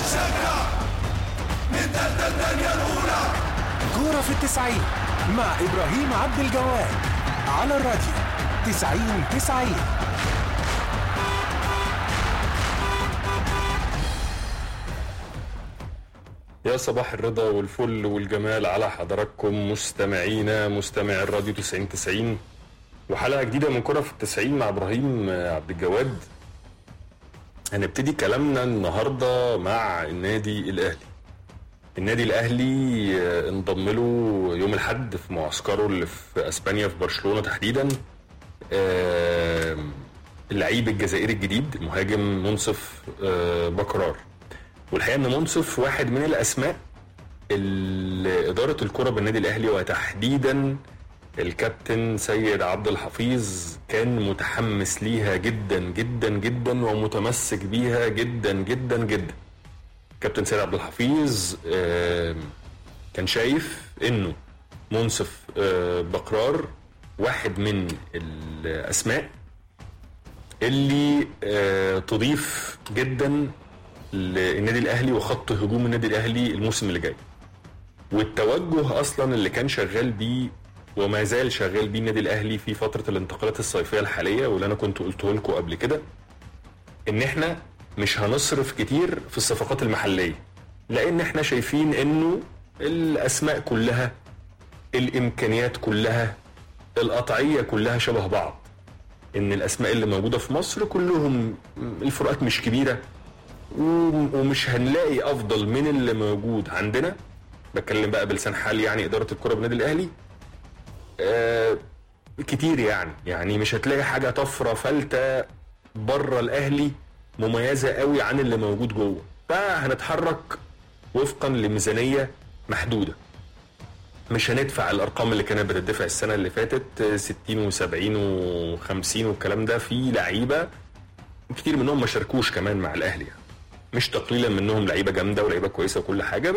هنشجع نتقدم الدنيا الأولى كورة في التسعين مع إبراهيم عبد الجواد على الراديو تسعين تسعين يا صباح الرضا والفل والجمال على حضراتكم مستمعينا مستمع الراديو 90 90 وحلقة جديدة من كرة في التسعين مع إبراهيم عبد الجواد هنبتدي كلامنا النهاردة مع النادي الأهلي النادي الأهلي آه، انضم له يوم الأحد في معسكره اللي في أسبانيا في برشلونة تحديدا آه، اللعيب الجزائري الجديد المهاجم منصف آه، بكرار والحقيقه ان منصف واحد من الاسماء اللي اداره الكره بالنادي الاهلي وتحديدا الكابتن سيد عبد الحفيظ كان متحمس ليها جدا جدا جدا ومتمسك بيها جدا جدا جدا كابتن سيد عبد الحفيظ آه، كان شايف انه منصف آه، بقرار واحد من الاسماء اللي آه، تضيف جدا للنادي الاهلي وخط هجوم النادي الاهلي الموسم اللي جاي والتوجه اصلا اللي كان شغال بيه وما زال شغال بيه النادي الاهلي في فتره الانتقالات الصيفيه الحاليه واللي انا كنت قلته لكم قبل كده ان احنا مش هنصرف كتير في الصفقات المحليه لان احنا شايفين انه الاسماء كلها الامكانيات كلها القطعيه كلها شبه بعض ان الاسماء اللي موجوده في مصر كلهم الفروقات مش كبيره وم- ومش هنلاقي افضل من اللي موجود عندنا بتكلم بقى بلسان حال يعني اداره الكره بالنادي الاهلي آه كتير يعني يعني مش هتلاقي حاجه طفره فلته بره الاهلي مميزه قوي عن اللي موجود جوه فهنتحرك وفقا لميزانيه محدوده مش هندفع الارقام اللي كانت بتدفع السنه اللي فاتت آه، 60 و70 و50 والكلام ده في لعيبه كتير منهم ما شاركوش كمان مع الاهلي يعني. مش تقليلا منهم لعيبه جامده ولعيبه كويسه وكل حاجه